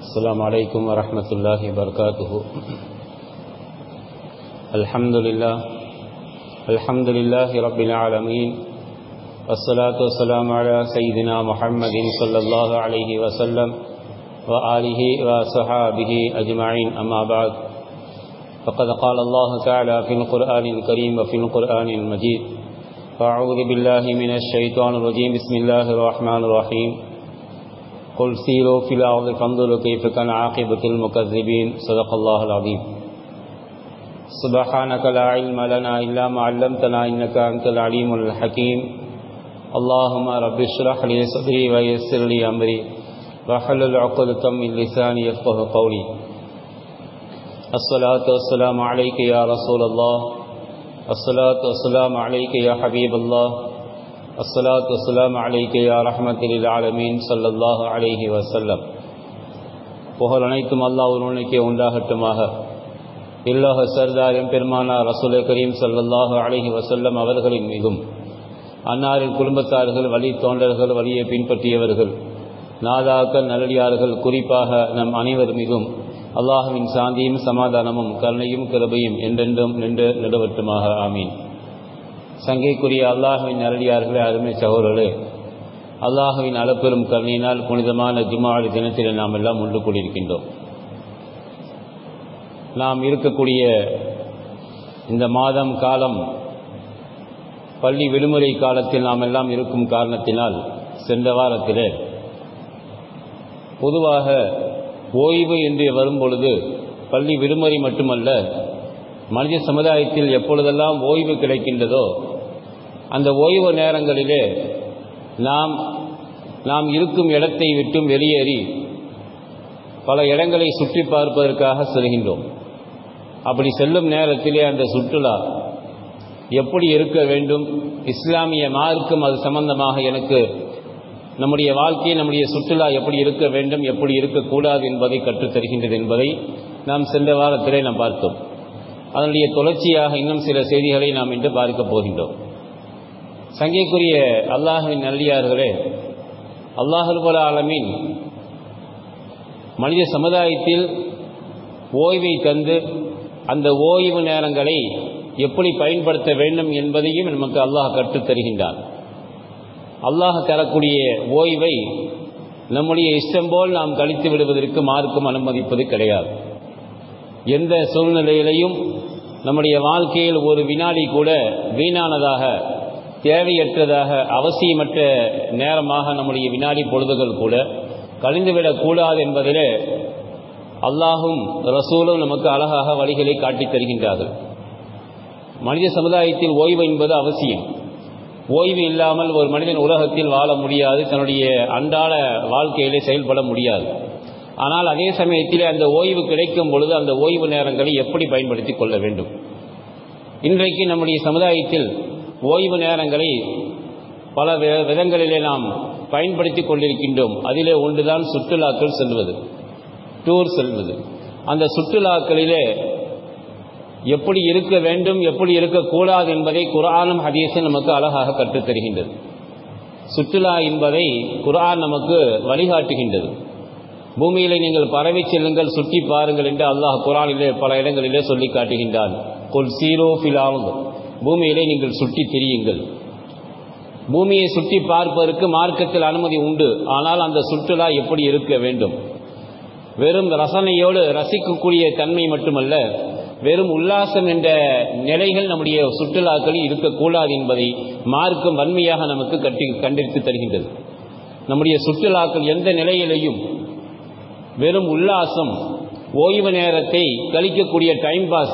السلام عليكم ورحمة الله وبركاته الحمد لله الحمد لله رب العالمين والصلاة والسلام على سيدنا محمد صلى الله عليه وسلم وآله وصحابه أجمعين أما بعد فقد قال الله تعالى في القرآن الكريم وفي القرآن المجيد فأعوذ بالله من الشيطان الرجيم بسم الله الرحمن الرحيم قل سيروا في الأرض فانظروا كيف كان عاقبة المكذبين صدق الله العظيم سبحانك لا علم لنا إلا ما علمتنا إنك أنت العليم الحكيم اللهم رب اشرح لي صدري ويسر لي أمري واحلل عقدة من لساني يفقه قولي الصلاة والسلام عليك يا رسول الله الصلاة والسلام عليك يا حبيب الله الصلاة والسلام عليك يا رحمة للعالمين صلى الله عليه وسلم புகழ் அனைத்தும் அல்லாஹ் ஒருவனுக்கே உண்டாகட்டுமாக இல்லோக சர்தார் எம்பெருமானா ரசூல் கரீம் சல்லல்லாஹு அலைஹி வசல்லம் அவர்களின் மீதும் அன்னாரின் குடும்பத்தார்கள் வழி தோன்றர்கள் வழியை பின்பற்றியவர்கள் நாதாக்கள் நல்லடியார்கள் குறிப்பாக நம் அனைவர் மீதும் அல்லாஹுவின் சாந்தியும் சமாதானமும் கருணையும் கிருபையும் என்றென்றும் நின்று நடுவட்டுமாக ஆமீன் சங்கைக்குரிய அல்லாஹுவின் நல்லடியார்களே அருமை சகோதரர்களே அல்லாஹுவின் அளப்பெரும் கருணையினால் புனிதமான ஜுமாடி தினத்தில் நாம் எல்லாம் ஒன்று கூடியிருக்கின்றோம் நாம் இருக்கக்கூடிய இந்த மாதம் காலம் பள்ளி விடுமுறை காலத்தில் நாம் எல்லாம் இருக்கும் காரணத்தினால் சென்ற வாரத்தில் பொதுவாக ஓய்வு என்று வரும் பொழுது பள்ளி விடுமுறை மட்டுமல்ல மனித சமுதாயத்தில் எப்பொழுதெல்லாம் ஓய்வு கிடைக்கின்றதோ அந்த ஓய்வு நேரங்களிலே நாம் நாம் இருக்கும் இடத்தை விட்டும் வெளியேறி பல இடங்களை சுற்றி பார்ப்பதற்காக செல்கின்றோம் அப்படி செல்லும் நேரத்திலே அந்த சுற்றுலா எப்படி இருக்க வேண்டும் இஸ்லாமிய மார்க்கம் அது சம்பந்தமாக எனக்கு நம்முடைய வாழ்க்கை நம்முடைய சுற்றுலா எப்படி இருக்க வேண்டும் எப்படி இருக்கக்கூடாது என்பதை கற்றுத்தருகின்றது என்பதை நாம் சென்ற வாரத்திலே நாம் பார்த்தோம் அதனுடைய தொடர்ச்சியாக இன்னும் சில செய்திகளை நாம் இன்று பார்க்க போகின்றோம் சங்கைக்குரிய அல்லாஹுவின் நல்லியார்களே அல்லாஹுபல ஆலமின் மனித சமுதாயத்தில் ஓய்வை தந்து அந்த ஓய்வு நேரங்களை எப்படி பயன்படுத்த வேண்டும் என்பதையும் நமக்கு அல்லாஹ் கற்றுத்தருகின்றான் அல்லாஹ் தரக்கூடிய ஓய்வை நம்முடைய இஷ்டம் போல் நாம் கழித்து விடுவதற்கு மார்க்கம் அனுமதிப்பது கிடையாது எந்த சூழ்நிலையிலையும் நம்முடைய வாழ்க்கையில் ஒரு வினாடி கூட வீணானதாக தேவையற்றதாக அவசியமற்ற நேரமாக நம்முடைய வினாடி பொழுதுகள் கூட கழிந்துவிடக்கூடாது என்பதிலே அல்லாஹும் ரசூலும் நமக்கு அழகாக வழிகளை காட்டித் தருகின்றார்கள் மனித சமுதாயத்தில் ஓய்வு என்பது அவசியம் ஓய்வு இல்லாமல் ஒரு மனிதன் உலகத்தில் வாழ முடியாது தன்னுடைய அன்றாட வாழ்க்கையிலே செயல்பட முடியாது ஆனால் அதே சமயத்தில் அந்த ஓய்வு கிடைக்கும் பொழுது அந்த ஓய்வு நேரங்களை எப்படி பயன்படுத்தி கொள்ள வேண்டும் இன்றைக்கு நம்முடைய சமுதாயத்தில் ஓய்வு நேரங்களை பல விதங்களிலே நாம் பயன்படுத்தி கொண்டிருக்கின்றோம் அதிலே ஒன்றுதான் சுற்றுலாக்கள் செல்வது டூர் செல்வது அந்த சுற்றுலாக்களிலே எப்படி இருக்க வேண்டும் எப்படி இருக்கக்கூடாது என்பதை குரானும் ஹதீஸும் நமக்கு அழகாக கற்றுத்தருகின்றது சுற்றுலா என்பதை குரான் நமக்கு வழிகாட்டுகின்றது பூமியிலே நீங்கள் பறவை செல்லுங்கள் சுற்றி பாருங்கள் என்று அல்லாஹ் குரானிலே பல இடங்களிலே சொல்லி காட்டுகின்றான் கொல் சீரோ ஃபிலாவுங்க பூமியிலே நீங்கள் சுற்றி திரியுங்கள் பூமியை சுற்றி பார்ப்பதற்கு மார்க்கத்தில் அனுமதி உண்டு ஆனால் அந்த சுற்றுலா எப்படி இருக்க வேண்டும் வெறும் ரசனையோடு ரசிக்கக்கூடிய தன்மை மட்டுமல்ல வெறும் உல்லாசம் என்ற நிலைகள் நம்முடைய சுற்றுலாக்களில் இருக்கக்கூடாது என்பதை மார்க்கம் வன்மையாக நமக்கு கட்டி கண்டித்து தருகின்றது நம்முடைய சுற்றுலாக்கள் எந்த நிலையிலையும் வெறும் உல்லாசம் ஓய்வு நேரத்தை கழிக்கக்கூடிய டைம் பாஸ்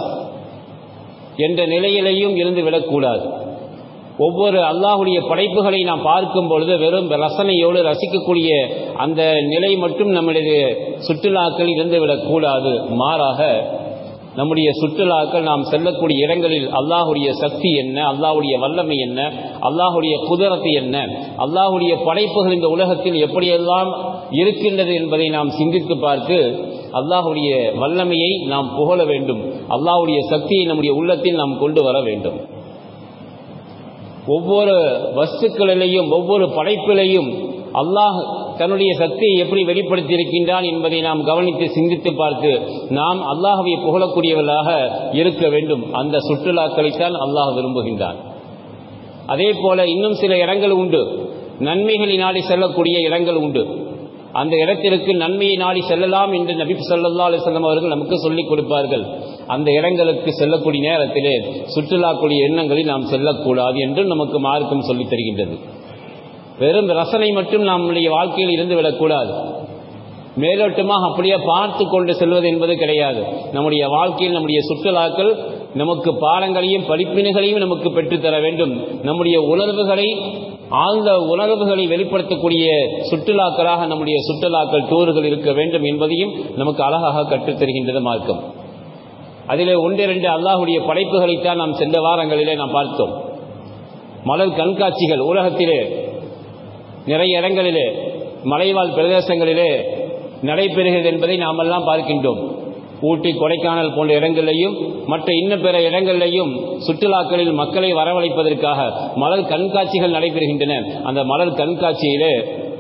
என்ற நிலையிலையும் இருந்து விடக்கூடாது ஒவ்வொரு அல்லாஹுடைய படைப்புகளை நாம் பார்க்கும் பொழுது வெறும் ரசனையோடு ரசிக்கக்கூடிய அந்த நிலை மட்டும் நம்முடைய சுற்றுலாக்கள் இருந்துவிடக்கூடாது மாறாக நம்முடைய சுற்றுலாக்கள் நாம் செல்லக்கூடிய இடங்களில் அல்லாஹுடைய சக்தி என்ன அல்லாஹுடைய வல்லமை என்ன அல்லாஹுடைய குதிரத்து என்ன அல்லாஹுடைய படைப்புகள் இந்த உலகத்தில் எப்படியெல்லாம் இருக்கின்றது என்பதை நாம் சிந்தித்து பார்த்து அல்லாஹுடைய வல்லமையை நாம் புகழ வேண்டும் அல்லாஹுடைய சக்தியை நம்முடைய உள்ளத்தில் நாம் கொண்டு வர வேண்டும் ஒவ்வொரு வஸ்துக்களிலையும் ஒவ்வொரு படைப்பிலையும் அல்லாஹ் தன்னுடைய சக்தியை எப்படி வெளிப்படுத்தி இருக்கின்றான் என்பதை நாம் கவனித்து சிந்தித்து பார்த்து நாம் அல்லாஹவை புகழக்கூடியவர்களாக இருக்க வேண்டும் அந்த சுற்றுலாக்களைத்தான் அல்லாஹ் விரும்புகின்றான் அதே போல இன்னும் சில இடங்கள் உண்டு நன்மைகளை நாடி செல்லக்கூடிய இடங்கள் உண்டு அந்த இடத்திற்கு நன்மையை நாடி செல்லலாம் என்று நபி ஸல்லல்லாஹு அலைஹி வஸல்லம் அவர்கள் நமக்கு சொல்லிக் கொடுப்பார்கள் அந்த இடங்களுக்கு செல்லக்கூடிய நேரத்திலே சுற்றுலாக்கூடிய எண்ணங்களில் நாம் செல்லக்கூடாது என்று நமக்கு மார்க்கம் சொல்லித் தருகின்றது வெறும் ரசனை மட்டும் நம்முடைய வாழ்க்கையில் இருந்து விடக்கூடாது மேலோட்டமாக அப்படியே பார்த்து கொண்டு செல்வது என்பது கிடையாது நம்முடைய வாழ்க்கையில் நம்முடைய சுற்றுலாக்கள் நமக்கு பாடங்களையும் படிப்பினைகளையும் நமக்கு பெற்றுத்தர வேண்டும் நம்முடைய உணர்வுகளை ஆழ்ந்த உணர்வுகளை வெளிப்படுத்தக்கூடிய சுற்றுலாக்களாக நம்முடைய சுற்றுலாக்கள் டூர்கள் இருக்க வேண்டும் என்பதையும் நமக்கு அழகாக கற்றுத்தருகின்றது மார்க்கம் அதிலே ஒன்றிரண்டு அல்லாஹுடைய படைப்புகளைத்தான் நாம் சென்ற வாரங்களிலே நாம் பார்த்தோம் மலர் கண்காட்சிகள் உலகத்திலே நிறைய இடங்களிலே மலைவாழ் பிரதேசங்களிலே நடைபெறுகிறது என்பதை நாம் எல்லாம் பார்க்கின்றோம் ஊட்டி கொடைக்கானல் போன்ற இடங்களிலையும் மற்ற இன்னும் பிற இடங்களிலையும் சுற்றுலாக்களில் மக்களை வரவழைப்பதற்காக மலர் கண்காட்சிகள் நடைபெறுகின்றன அந்த மலர் கண்காட்சியிலே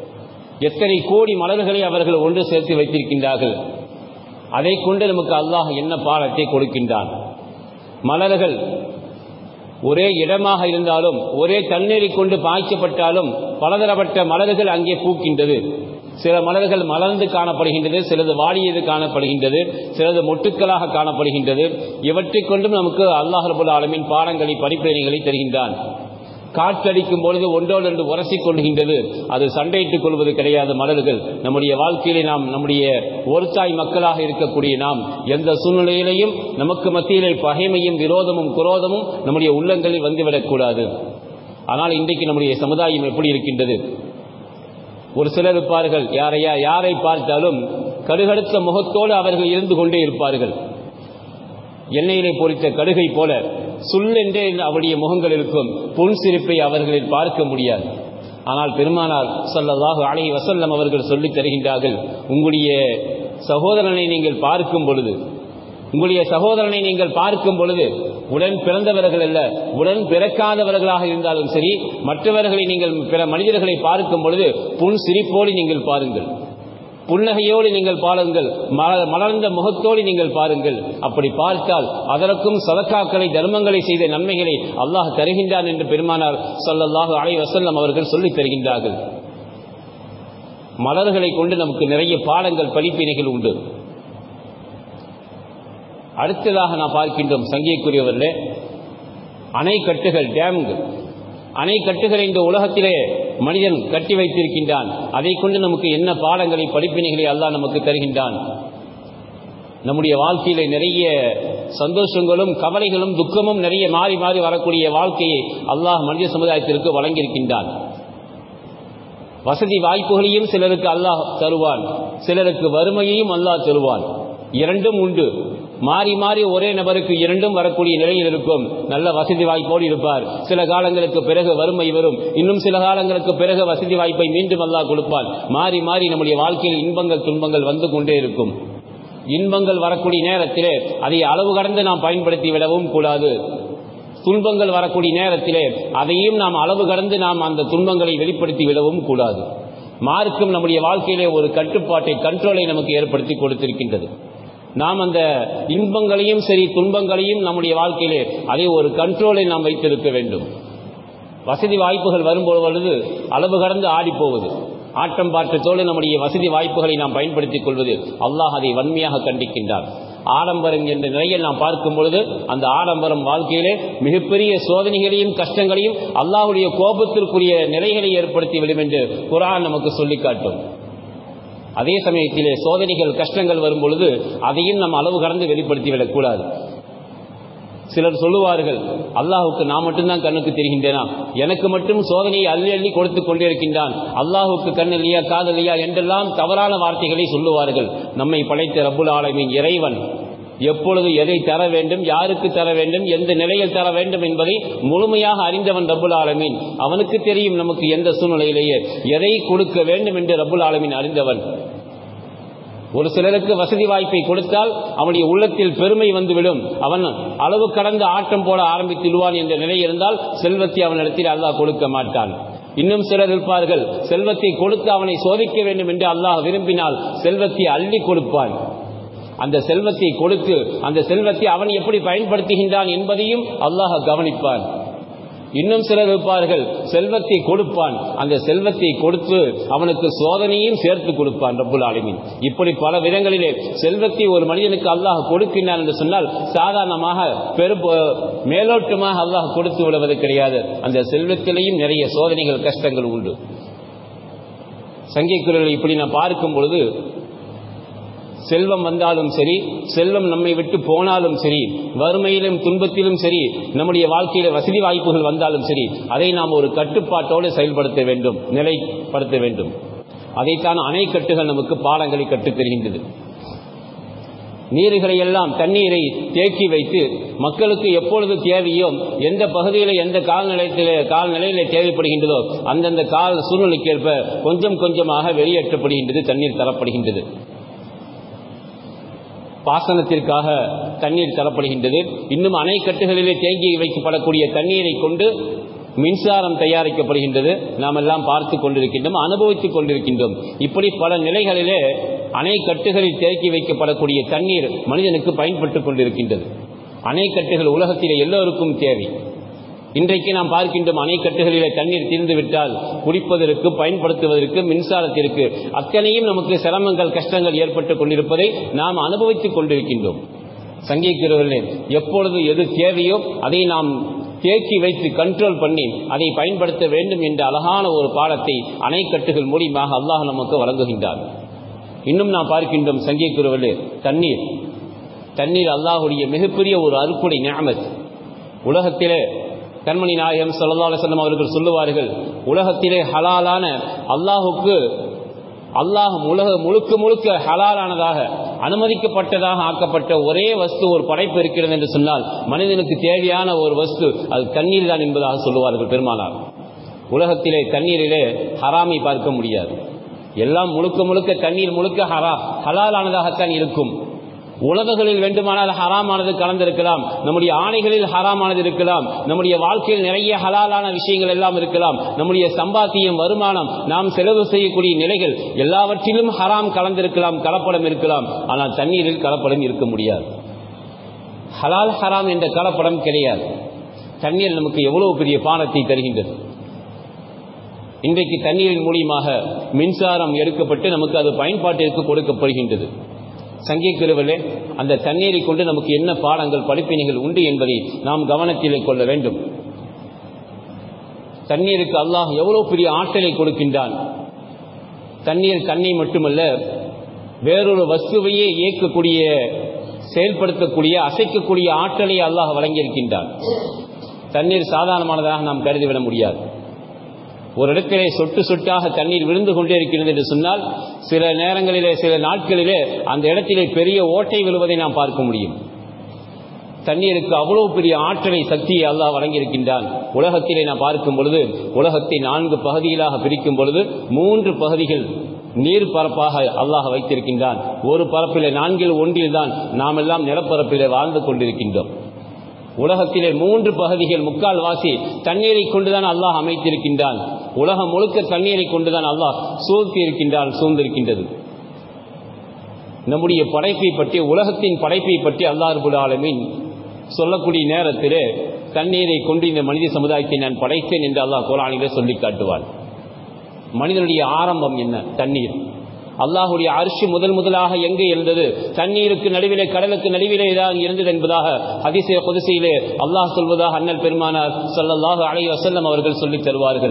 எத்தனை கோடி மலர்களை அவர்கள் ஒன்று சேர்த்து வைத்திருக்கின்றார்கள் அதை கொண்டு நமக்கு அல்லாஹ் என்ன பாடத்தை கொடுக்கின்றான் மலர்கள் ஒரே இடமாக இருந்தாலும் ஒரே தண்ணீரை கொண்டு பாய்ச்சப்பட்டாலும் பலதரப்பட்ட மலர்கள் அங்கே பூக்கின்றது சில மலர்கள் மலர்ந்து காணப்படுகின்றது சிலது வாடியது காணப்படுகின்றது சிலது மொட்டுக்களாக காணப்படுகின்றது இவற்றைக் கொண்டும் நமக்கு அல்லாஹ் ரபுல் ஆலமின் பாடங்களை படிப்பினைகளை தருகின்றான் காற்றடிக்கும் பொழுது ஒன்றோடு ஒன்று உரசிக் கொள்கின்றது அது சண்டையிட்டுக் கொள்வது கிடையாது மலர்கள் நம்முடைய வாழ்க்கையிலே நாம் நம்முடைய ஒருத்தாய் மக்களாக இருக்கக்கூடிய நாம் எந்த சூழ்நிலையிலையும் நமக்கு மத்தியிலே பகைமையும் விரோதமும் குரோதமும் நம்முடைய உள்ளங்களில் வந்துவிடக்கூடாது ஆனால் இன்றைக்கு நம்முடைய சமுதாயம் எப்படி இருக்கின்றது ஒரு சிலர் இருப்பார்கள் யாரையா யாரை பார்த்தாலும் கடுகடுத்த முகத்தோடு அவர்கள் இருந்து கொண்டே இருப்பார்கள் எண்ணெயிலே பொறித்த கடுகை போல சுல்லென்றே அவருடைய முகங்கள் இருக்கும் புன்சிரிப்பை அவர்களில் பார்க்க முடியாது ஆனால் பெருமானார் சொல்லல்லாஹு அலைஹி வசல்லம் அவர்கள் சொல்லித் தருகின்றார்கள் உங்களுடைய சகோதரனை நீங்கள் பார்க்கும் பொழுது உங்களுடைய சகோதரனை நீங்கள் பார்க்கும் பொழுது உடன் பிறந்தவர்கள் அல்ல உடன் பிறக்காதவர்களாக இருந்தாலும் சரி மற்றவர்களை நீங்கள் பிற மனிதர்களை பார்க்கும் பொழுது புன் சிரிப்போடு நீங்கள் பாருங்கள் புன்னகையோடு நீங்கள் பாருங்கள் மலர்ந்த முகத்தோடு நீங்கள் பாருங்கள் அப்படி பார்த்தால் அதற்கும் சதக்காக்களை தர்மங்களை செய்த நன்மைகளை அல்லாஹ் தருகின்றான் என்று பெருமானார் சொல்லல்லாஹு அலை வசல்லம் அவர்கள் சொல்லித் தருகின்றார்கள் மலர்களை கொண்டு நமக்கு நிறைய பாடங்கள் படிப்பினைகள் உண்டு அடுத்ததாக நாம் பார்க்கின்றோம் சங்கியக்குரியவர்களே அணைக்கட்டுகள் டேம்கள் அணைக்கட்டுகளை இந்த உலகத்திலே மனிதன் கட்டி வைத்திருக்கின்றான் அதை கொண்டு நமக்கு என்ன பாடங்களை படிப்பினைகளை அல்லாஹ் நமக்கு தருகின்றான் நம்முடைய வாழ்க்கையில நிறைய சந்தோஷங்களும் கவலைகளும் துக்கமும் நிறைய மாறி மாறி வரக்கூடிய வாழ்க்கையை அல்லாஹ் மனித சமுதாயத்திற்கு வழங்கியிருக்கின்றான் வசதி வாய்ப்புகளையும் சிலருக்கு அல்லாஹ் தருவான் சிலருக்கு வறுமையையும் அல்லாஹ் தருவான் இரண்டும் உண்டு மாறி மாறி ஒரே நபருக்கு இரண்டும் வரக்கூடிய நிலையில் இருக்கும் நல்ல வசதி வாய்ப்போடு இருப்பார் சில காலங்களுக்கு பிறகு வறுமை வரும் இன்னும் சில காலங்களுக்கு பிறகு வசதி வாய்ப்பை மீண்டும் அல்லாஹ் கொடுப்பான் மாறி மாறி நம்முடைய வாழ்க்கையில் இன்பங்கள் துன்பங்கள் வந்து கொண்டே இருக்கும் இன்பங்கள் வரக்கூடிய நேரத்திலே அதை அளவு கடந்து நாம் பயன்படுத்தி விடவும் கூடாது துன்பங்கள் வரக்கூடிய நேரத்திலே அதையும் நாம் அளவு கடந்து நாம் அந்த துன்பங்களை வெளிப்படுத்தி விடவும் கூடாது மார்க்கும் நம்முடைய வாழ்க்கையிலே ஒரு கட்டுப்பாட்டை கண்ட்ரோலை நமக்கு ஏற்படுத்தி கொடுத்திருக்கின்றது நாம் அந்த இன்பங்களையும் சரி துன்பங்களையும் நம்முடைய வாழ்க்கையிலே அதை ஒரு கண்ட்ரோலை நாம் வைத்திருக்க வேண்டும் வசதி வாய்ப்புகள் வரும்பொழுது அளவு கடந்து ஆடிப்போவது ஆட்டம் பாட்டத்தோடு நம்முடைய வசதி வாய்ப்புகளை நாம் பயன்படுத்திக் கொள்வது அல்லாஹ் அதை வன்மையாக கண்டிக்கின்றார் ஆடம்பரம் என்ற நிலையில் நாம் பார்க்கும் பொழுது அந்த ஆடம்பரம் வாழ்க்கையிலே மிகப்பெரிய சோதனைகளையும் கஷ்டங்களையும் அல்லாஹுடைய கோபத்திற்குரிய நிலைகளை ஏற்படுத்திவிடும் என்று குரான் நமக்கு சொல்லிக் காட்டும் அதே சமயத்திலே சோதனைகள் கஷ்டங்கள் வரும் பொழுது அதையும் நாம் அளவு கடந்து வெளிப்படுத்திவிடக்கூடாது சிலர் சொல்லுவார்கள் அல்லாஹுக்கு நான் மட்டும்தான் கண்ணுக்கு தெரிகின்றேனா எனக்கு மட்டும் சோதனையை அள்ளி அள்ளி கொடுத்து கொண்டிருக்கின்றான் அல்லாஹுக்கு கண் இல்லையா காது இல்லையா என்றெல்லாம் தவறான வார்த்தைகளை சொல்லுவார்கள் நம்மை படைத்த ரப்புல் ஆலமின் இறைவன் எப்பொழுது எதை தர வேண்டும் யாருக்கு தர வேண்டும் எந்த நிலையில் தர வேண்டும் என்பதை முழுமையாக அறிந்தவன் ரப்புல் ஆலமீன் அவனுக்கு தெரியும் நமக்கு எந்த சூழ்நிலையிலேயே எதை கொடுக்க வேண்டும் என்று ரப்புல் ஆலமீன் அறிந்தவன் ஒரு சிலருக்கு வசதி வாய்ப்பை கொடுத்தால் அவனுடைய உள்ளத்தில் பெருமை வந்துவிடும் அவன் அளவு கடந்து ஆட்டம் போட ஆரம்பித்துடுவான் என்ற நிலை இருந்தால் செல்வத்தை அவனிடத்தில் அல்லாஹ் கொடுக்க மாட்டான் இன்னும் சிலர் இருப்பார்கள் செல்வத்தை கொடுத்து அவனை சோதிக்க வேண்டும் என்று அல்லாஹ் விரும்பினால் செல்வத்தை அள்ளி கொடுப்பான் அந்த செல்வத்தை கொடுத்து அந்த செல்வத்தை அவன் எப்படி பயன்படுத்துகின்றான் என்பதையும் அல்லாஹ் கவனிப்பான் இன்னும் சிலர் இருப்பார்கள் செல்வத்தை கொடுப்பான் அந்த செல்வத்தை கொடுத்து அவனுக்கு சோதனையும் சேர்த்து கொடுப்பான் ரப்புல் ஆலமீன் இப்படி பல விதங்களிலே செல்வத்தை ஒரு மனிதனுக்கு அல்லாஹ் கொடுக்கின்றான் என்று சொன்னால் சாதாரணமாக பெரு மேலோட்டமாக அல்லாஹ் கொடுத்து விடுவது கிடையாது அந்த செல்வத்திலேயும் நிறைய சோதனைகள் கஷ்டங்கள் உண்டு சங்கை குரல் இப்படி நான் பார்க்கும் பொழுது செல்வம் வந்தாலும் சரி செல்வம் நம்மை விட்டு போனாலும் சரி வறுமையிலும் துன்பத்திலும் சரி நம்முடைய வாழ்க்கையில வசதி வாய்ப்புகள் வந்தாலும் சரி அதை நாம் ஒரு கட்டுப்பாட்டோடு செயல்படுத்த வேண்டும் நிலைப்படுத்த வேண்டும் அதைத்தான் அணைக்கட்டுகள் நமக்கு பாடங்களை கற்றுத் தருகின்றது நீர்களை எல்லாம் தண்ணீரை தேக்கி வைத்து மக்களுக்கு எப்பொழுது தேவையோ எந்த பகுதியில் எந்த கால்நிலையத்திலே கால்நிலையில தேவைப்படுகின்றதோ அந்தந்த கால சூழ்நிலைக்கேற்ப கொஞ்சம் கொஞ்சமாக வெளியேற்றப்படுகின்றது தண்ணீர் தரப்படுகின்றது பாசனத்திற்காக தண்ணீர் தரப்படுகின்றது இன்னும் அணைக்கட்டுகளிலே தேங்கி வைக்கப்படக்கூடிய தண்ணீரை கொண்டு மின்சாரம் தயாரிக்கப்படுகின்றது நாம் எல்லாம் பார்த்து கொண்டிருக்கின்றோம் அனுபவித்துக் கொண்டிருக்கின்றோம் இப்படி பல நிலைகளிலே அணைக்கட்டுகளில் தேக்கி வைக்கப்படக்கூடிய தண்ணீர் மனிதனுக்கு பயன்பட்டுக் கொண்டிருக்கின்றது அணைக்கட்டுகள் உலகத்திலே எல்லோருக்கும் தேவை இன்றைக்கு நாம் பார்க்கின்றோம் அணைக்கட்டுகளிலே தண்ணீர் தீர்ந்துவிட்டால் குடிப்பதற்கு பயன்படுத்துவதற்கு மின்சாரத்திற்கு அத்தனையும் நமக்கு சிரமங்கள் கஷ்டங்கள் ஏற்பட்டுக் கொண்டிருப்பதை நாம் அனுபவித்துக் கொண்டிருக்கின்றோம் சங்கிக்கிறவர்களே எப்பொழுது எது தேவையோ அதை நாம் தேக்கி வைத்து கண்ட்ரோல் பண்ணி அதை பயன்படுத்த வேண்டும் என்ற அழகான ஒரு பாடத்தை அணைக்கட்டுகள் மூலியமாக அல்லாஹ் நமக்கு வழங்குகின்றார் இன்னும் நாம் பார்க்கின்றோம் சங்கிக்கிறவர்களே தண்ணீர் தண்ணீர் அல்லாஹுடைய மிகப்பெரிய ஒரு அறுப்புடை ஞாபத் உலகத்திலே கண்மணி நாயகம் சல்லா அலுவலம் அவர்கள் சொல்லுவார்கள் உலகத்திலே ஹலாலான அல்லாஹுக்கு அல்லாஹ் உலக முழுக்க முழுக்க ஹலாலானதாக அனுமதிக்கப்பட்டதாக ஆக்கப்பட்ட ஒரே வஸ்து ஒரு படைப்பு இருக்கிறது என்று சொன்னால் மனிதனுக்கு தேவையான ஒரு வஸ்து அது தண்ணீர் தான் என்பதாக சொல்லுவார்கள் பெருமானார் உலகத்திலே தண்ணீரிலே ஹராமை பார்க்க முடியாது எல்லாம் முழுக்க முழுக்க தண்ணீர் முழுக்க ஹரா ஹலாலானதாகத்தான் இருக்கும் உலகங்களில் வேண்டுமானால் ஹராமானது கலந்திருக்கலாம் நம்முடைய ஆணைகளில் ஹராமானது இருக்கலாம் நம்முடைய வாழ்க்கையில் நிறைய ஹலாலான விஷயங்கள் எல்லாம் இருக்கலாம் நம்முடைய சம்பாத்தியம் வருமானம் நாம் செலவு செய்யக்கூடிய நிலைகள் எல்லாவற்றிலும் ஹராம் கலந்திருக்கலாம் கலப்படம் இருக்கலாம் ஆனால் தண்ணீரில் கலப்படம் இருக்க முடியாது ஹலால் ஹராம் என்ற கலப்படம் கிடையாது தண்ணீர் நமக்கு எவ்வளவு பெரிய பானத்தை தருகின்றது இன்றைக்கு தண்ணீரின் மூலியமாக மின்சாரம் எடுக்கப்பட்டு நமக்கு அது பயன்பாட்டிற்கு கொடுக்கப்படுகின்றது சங்கிக்கிறவர்களே அந்த தண்ணீரை கொண்டு நமக்கு என்ன பாடங்கள் படிப்பினைகள் உண்டு என்பதை நாம் கவனத்தில் கொள்ள வேண்டும் தண்ணீருக்கு அல்லாஹ் எவ்வளவு பெரிய ஆற்றலை கொடுக்கின்றான் தண்ணீர் தண்ணி மட்டுமல்ல வேறொரு வஸ்துவையே இயக்கக்கூடிய செயல்படுத்தக்கூடிய அசைக்கக்கூடிய ஆற்றலை அல்லாஹ் வழங்கியிருக்கின்றான் தண்ணீர் சாதாரணமானதாக நாம் கருதிவிட முடியாது ஒரு இடத்திலே சொட்டு சொட்டாக தண்ணீர் விழுந்து கொண்டே இருக்கிறது என்று சொன்னால் சில நேரங்களிலே சில நாட்களிலே அந்த இடத்திலே பெரிய ஓட்டை விழுவதை நாம் பார்க்க முடியும் தண்ணீருக்கு அவ்வளவு பெரிய ஆற்றலை சக்தியை அல்லாஹ் வழங்கியிருக்கின்றான் உலகத்திலே நாம் பார்க்கும் பொழுது உலகத்தை நான்கு பகுதிகளாக பிரிக்கும் பொழுது மூன்று பகுதிகள் நீர் பரப்பாக அல்லாஹ் வைத்திருக்கின்றான் ஒரு பரப்பிலே நான்கில் ஒன்றில் தான் நாம் எல்லாம் நிலப்பரப்பிலே வாழ்ந்து கொண்டிருக்கின்றோம் உலகத்திலே மூன்று பகுதிகள் முக்கால் வாசி தண்ணீரை கொண்டுதான் அல்லாஹ் அமைத்திருக்கின்றான் உலகம் முழுக்க தண்ணீரை கொண்டுதான் அல்லாஹ் சூழ்த்தி இருக்கின்றான் சூழ்ந்திருக்கின்றது நம்முடைய படைப்பை பற்றி உலகத்தின் படைப்பை பற்றி அல்லாஹ் ஆலமின் சொல்லக்கூடிய நேரத்திலே தண்ணீரை கொண்டு இந்த மனித சமுதாயத்தை நான் படைத்தேன் என்று அல்லாஹ் குரானிலே சொல்லி காட்டுவான் மனிதனுடைய ஆரம்பம் என்ன தண்ணீர் அல்லாஹுடைய அரிசி முதல் முதலாக எங்கே இருந்தது தண்ணீருக்கு நடுவிலே கடலுக்கு நடுவிலே தான் இருந்தது என்பதாக அதிசய குதிசையிலே அல்லாஹ் சொல்வதாக அண்ணல் பெருமானார் சொல்லல்லாஹு அலை வசல்லம் அவர்கள் சொல்லித் தருவார்கள்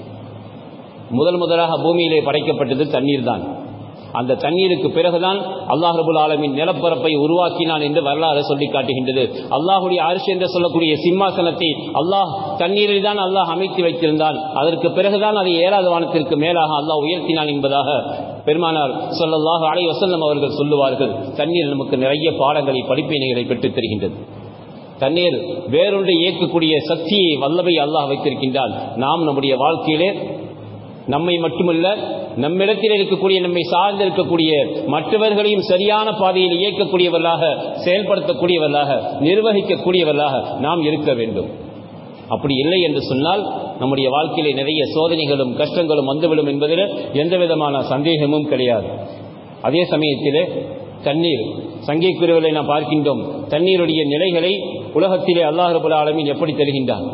முதல் முதலாக பூமியிலே படைக்கப்பட்டது தண்ணீர் தான் அந்த தண்ணீருக்கு பிறகுதான் அல்லாஹ் ரபுல் ஆலமின் நிலப்பரப்பை உருவாக்கினான் என்று வரலாறு சொல்லி காட்டுகின்றது அல்லாஹுடைய அரிசி என்று சொல்லக்கூடிய சிம்மாசனத்தை அல்லாஹ் தண்ணீரில் தான் அல்லாஹ் அமைத்து வைத்திருந்தான் அதற்கு பிறகுதான் அதை ஏழாவது வானத்திற்கு மேலாக அல்லாஹ் உயர்த்தினான் என்பதாக பெருமானார் சொல்லல்லாஹ் அலை வசல்லம் அவர்கள் சொல்லுவார்கள் தண்ணீர் நமக்கு நிறைய பாடங்களை படிப்பினைகளை பெற்றுத் தருகின்றது தண்ணீர் வேறொன்றை இயக்கக்கூடிய சக்தியை வல்லவை அல்லாஹ் வைத்திருக்கின்றான் நாம் நம்முடைய வாழ்க்கையிலே நம்மை மட்டுமல்ல நம்மிடத்தில் இருக்கக்கூடிய நம்மை சார்ந்து இருக்கக்கூடிய மற்றவர்களையும் சரியான பாதையில் இயக்கக்கூடியவர்களாக செயல்படுத்தக்கூடியவர்களாக நிர்வகிக்கக்கூடியவர்களாக நாம் இருக்க வேண்டும் அப்படி இல்லை என்று சொன்னால் நம்முடைய வாழ்க்கையிலே நிறைய சோதனைகளும் கஷ்டங்களும் வந்துவிடும் என்பதில் எந்த விதமான சந்தேகமும் கிடையாது அதே சமயத்திலே தண்ணீர் சங்கைக்குரியவர்களை நாம் பார்க்கின்றோம் தண்ணீருடைய நிலைகளை உலகத்திலே அல்லாஹ் ரபுல் ஆலமீன் எப்படி தருகின்றான்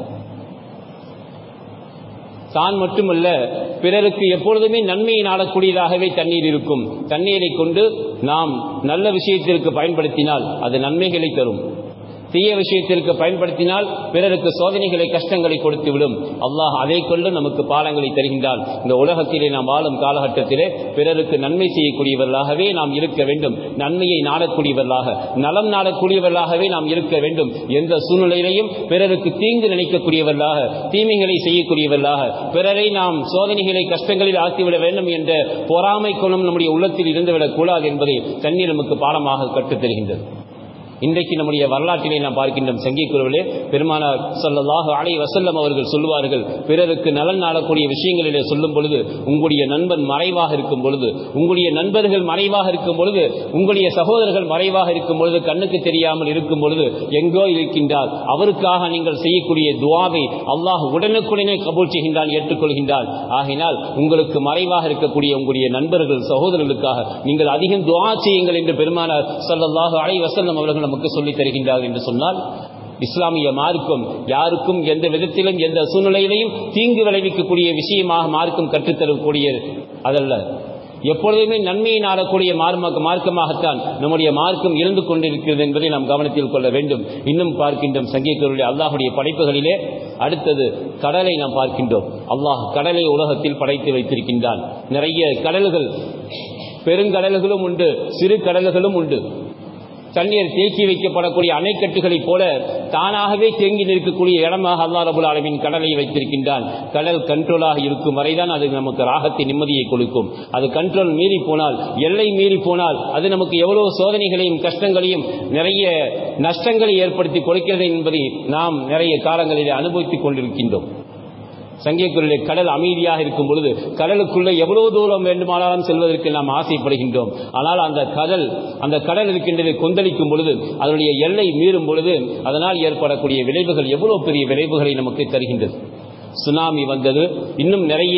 தான் மட்டுமல்ல பிறருக்கு எப்பொழுதுமே நன்மையை நாடக்கூடியதாகவே தண்ணீர் இருக்கும் தண்ணீரை கொண்டு நாம் நல்ல விஷயத்திற்கு பயன்படுத்தினால் அது நன்மைகளை தரும் தீய விஷயத்திற்கு பயன்படுத்தினால் பிறருக்கு சோதனைகளை கஷ்டங்களை கொடுத்துவிடும் அல்லாஹ் அதை கொண்டு நமக்கு பாலங்களை தருகின்றான் இந்த உலகத்திலே நாம் வாழும் காலகட்டத்திலே பிறருக்கு நன்மை செய்யக்கூடியவர்களாகவே நாம் இருக்க வேண்டும் நன்மையை நாடக்கூடியவர்களாக நலம் நாடக்கூடியவர்களாகவே நாம் இருக்க வேண்டும் எந்த சூழ்நிலையிலையும் பிறருக்கு தீங்கு நினைக்கக்கூடியவர்களாக தீமைகளை செய்யக்கூடியவர்களாக பிறரை நாம் சோதனைகளை கஷ்டங்களில் ஆக்கிவிட வேண்டும் என்ற பொறாமை குணம் நம்முடைய உள்ளத்தில் இருந்துவிடக் கூடாது என்பதை தண்ணீர் நமக்கு பாடமாக கற்றுத் தருகின்றது இன்றைக்கு நம்முடைய வரலாற்றிலே நாம் பார்க்கின்றோம் சங்கி குருவிலே பெருமானார் சொல்லல்லாஹு அலை வசல்லம் அவர்கள் சொல்லுவார்கள் பிறருக்கு நலன் நாடக்கூடிய விஷயங்களிலே சொல்லும் பொழுது உங்களுடைய நண்பன் மறைவாக இருக்கும் பொழுது உங்களுடைய நண்பர்கள் மறைவாக இருக்கும் பொழுது உங்களுடைய சகோதரர்கள் மறைவாக இருக்கும் பொழுது கண்ணுக்கு தெரியாமல் இருக்கும் பொழுது எங்கோ இருக்கின்றார் அவருக்காக நீங்கள் செய்யக்கூடிய துவாவை அல்லாஹ் உடனுக்குடனே கபூல் செய்கின்றான் ஏற்றுக்கொள்கின்றான் ஆகினால் உங்களுக்கு மறைவாக இருக்கக்கூடிய உங்களுடைய நண்பர்கள் சகோதரர்களுக்காக நீங்கள் அதிகம் துவா செய்யுங்கள் என்று பெருமானார் சொல்லல்லாஹு அலை வசல்லம் அவர்கள் நமக்கு சொல்லித் தருகின்றார்கள் என்று சொன்னால் இஸ்லாமிய மார்க்கம் யாருக்கும் எந்த விதத்திலும் எந்த சூழ்நிலையிலையும் தீங்கு விளைவிக்கக்கூடிய விஷயமாக மார்க்கம் கற்றுத்தரக்கூடிய அதல்ல எப்பொழுதுமே நன்மையை நாடக்கூடிய மார்க்க மார்க்கமாகத்தான் நம்முடைய மார்க்கம் இருந்து கொண்டிருக்கிறது என்பதை நாம் கவனத்தில் கொள்ள வேண்டும் இன்னும் பார்க்கின்றோம் சங்கீதருடைய அல்லாஹுடைய படைப்புகளிலே அடுத்தது கடலை நாம் பார்க்கின்றோம் அல்லாஹ் கடலை உலகத்தில் படைத்து வைத்திருக்கின்றான் நிறைய கடல்கள் பெருங்கடல்களும் உண்டு சிறு கடல்களும் உண்டு தண்ணீர் தேக்கி வைக்கப்படக்கூடிய அணைக்கட்டுகளைப் போல தானாகவே தேங்கி நிற்கக்கூடிய இடமாக அல்லா ரபுல் ஆலமின் கடலை வைத்திருக்கின்றான் கடல் கண்ட்ரோலாக இருக்கும் வரைதான் அது நமக்கு ராகத்தை நிம்மதியை கொடுக்கும் அது கண்ட்ரோல் மீறி போனால் எல்லை மீறி போனால் அது நமக்கு எவ்வளவு சோதனைகளையும் கஷ்டங்களையும் நிறைய நஷ்டங்களை ஏற்படுத்தி கொடுக்கிறது என்பதை நாம் நிறைய காலங்களில் அனுபவித்துக் கொண்டிருக்கின்றோம் சங்கியக்குள்ளே கடல் அமைதியாக இருக்கும் பொழுது கடலுக்குள்ளே எவ்வளவு தூரம் வேண்டுமானாலும் செல்வதற்கு நாம் ஆசைப்படுகின்றோம் ஆனால் அந்த கடல் அந்த கடல் இருக்கின்றது கொந்தளிக்கும் பொழுது அதனுடைய எல்லை மீறும் பொழுது அதனால் ஏற்படக்கூடிய விளைவுகள் எவ்வளவு பெரிய விளைவுகளை நமக்கு தருகின்றது சுனாமி வந்தது இன்னும் நிறைய